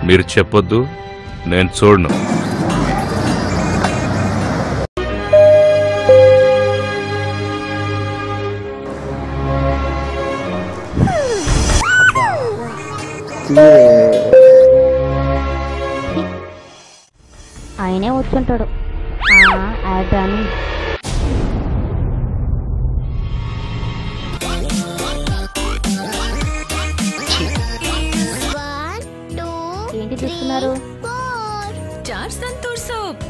మీరు చెప్పొద్దు నేను చూడను ఆయనే వచ్చుంటాడు యాడ్రాని ఏంటి చూస్తున్నారు चार संतूर सोप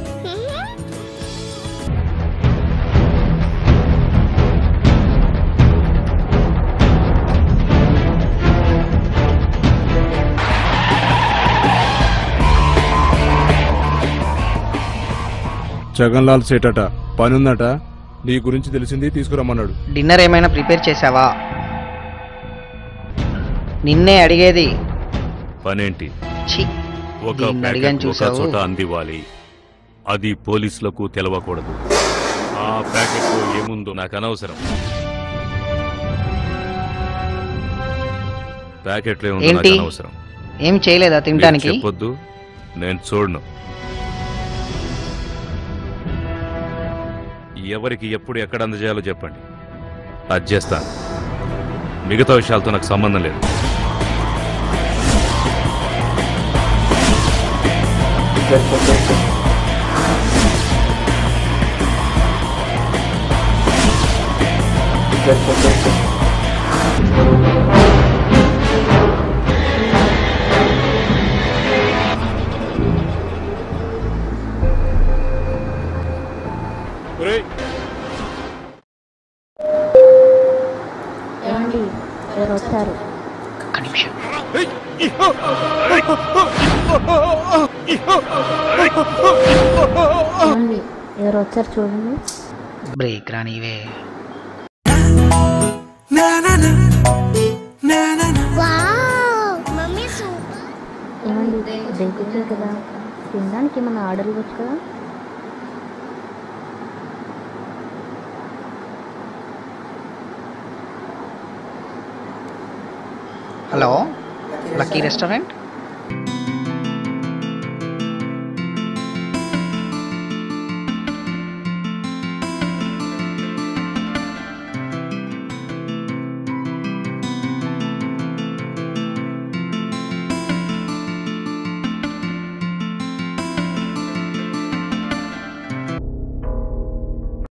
జగన్లాల్ సేటట పనుందట నీ గురించి తెలిసింది తీసుకురమ్మన్నాడు డిన్నర్ ఏమైనా ప్రిపేర్ చేసావా నిన్నే అడిగేది పనేంటి ఛీ ఒక దీన్ని ప్యాకెట్ అడిగాను ఒక చూసావు? చోట అందివ్వాలి అది పోలీసులకు తెలవకూడదు ఆ ప్యాకెట్ ఏముందో నాకు అనవసరం ప్యాకెట్లో ఏముందో నాకు ఏంటి? అనవసరం ఏం చేయలేదా మీరు తినడానికి చెప్పొద్దు నేను చూడను ఎవరికి ఎప్పుడు ఎక్కడ అందజేయాలో చెప్పండి అది చేస్తాను మిగతా విషయాలతో నాకు సంబంధం లేదు ఏమండి ఎవరు వచ్చారు ఒక్క నిమిషం ఏమండి ఎవరు వచ్చారు చూడండి బ్రేక్ రానివే ఏమండి బ్రేక్ వచ్చారు కదా తినడానికి ఏమన్నా ఆర్డర్ ఇవ్వచ్చు కదా హలో లక్కీ రెస్టారెంట్